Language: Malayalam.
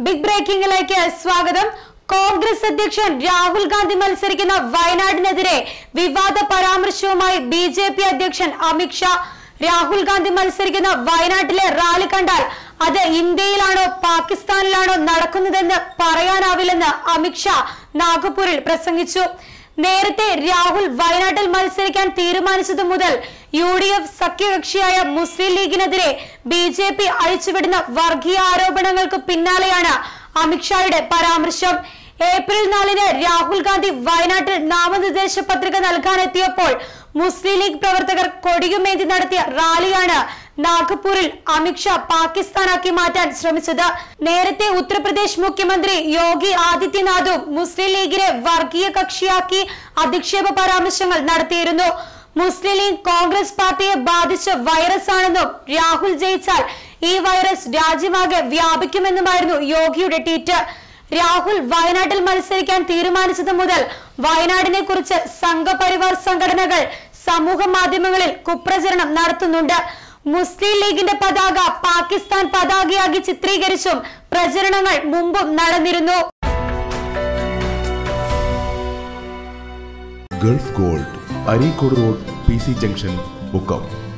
ബിഗ് ബ്രേക്കിംഗിലേക്ക് സ്വാഗതം കോൺഗ്രസ് അധ്യക്ഷൻ രാഹുൽ ഗാന്ധി മത്സരിക്കുന്ന വയനാടിനെതിരെ വിവാദ പരാമർശവുമായി ബി ജെ പി അധ്യക്ഷൻ അമിത്ഷാ രാഹുൽ ഗാന്ധി മത്സരിക്കുന്ന വയനാട്ടിലെ റാലി കണ്ടാൽ അത് ഇന്ത്യയിലാണോ പാകിസ്ഥാനിലാണോ നടക്കുന്നതെന്ന് പറയാനാവില്ലെന്ന് അമിത്ഷാ നാഗപൂരിൽ പ്രസംഗിച്ചു നേരത്തെ രാഹുൽ വയനാട്ടിൽ മത്സരിക്കാൻ തീരുമാനിച്ചതു മുതൽ യു ഡി എഫ് സഖ്യകക്ഷിയായ മുസ്ലിം ലീഗിനെതിരെ ബി ജെ പി അഴിച്ചുവിടുന്ന വർഗീയ ആരോപണങ്ങൾക്ക് പിന്നാലെയാണ് അമിത്ഷായുടെ പരാമർശം ഏപ്രിൽ നാലിന് രാഹുൽ ഗാന്ധി വയനാട്ടിൽ നാമനിർദ്ദേശ പത്രിക നൽകാനെത്തിയപ്പോൾ മുസ്ലിം ലീഗ് പ്രവർത്തകർ കൊടിയുമേന്തി നടത്തിയ റാലിയാണ് നാഗ്പൂരിൽ അമിത്ഷാ പാകിസ്ഥാനാക്കി മാറ്റാൻ ശ്രമിച്ചത് നേരത്തെ ഉത്തർപ്രദേശ് മുഖ്യമന്ത്രി യോഗി ആദിത്യനാഥും മുസ്ലിം ലീഗിനെ വർഗീയ കക്ഷിയാക്കി അധിക്ഷേപ പരാമർശങ്ങൾ നടത്തിയിരുന്നു മുസ്ലിം ലീഗ് കോൺഗ്രസ് പാർട്ടിയെ ബാധിച്ച വൈറസ് ആണെന്നും രാഹുൽ ജയിച്ചാൽ ഈ വൈറസ് രാജ്യമാകെ വ്യാപിക്കുമെന്നുമായിരുന്നു യോഗിയുടെ ട്വീറ്റ് രാഹുൽ വയനാട്ടിൽ മത്സരിക്കാൻ തീരുമാനിച്ചത് മുതൽ വയനാടിനെ കുറിച്ച് സംഘപരിവാർ സംഘടനകൾ സമൂഹ മാധ്യമങ്ങളിൽ കുപ്രചരണം നടത്തുന്നുണ്ട് മുസ്ലിം ലീഗിന്റെ പതാക പാകിസ്ഥാൻ പതാകയാക്കി ചിത്രീകരിച്ചും പ്രചരണങ്ങൾ മുമ്പും നടന്നിരുന്നു Gulf Gold Areekode road P C junction Mukkam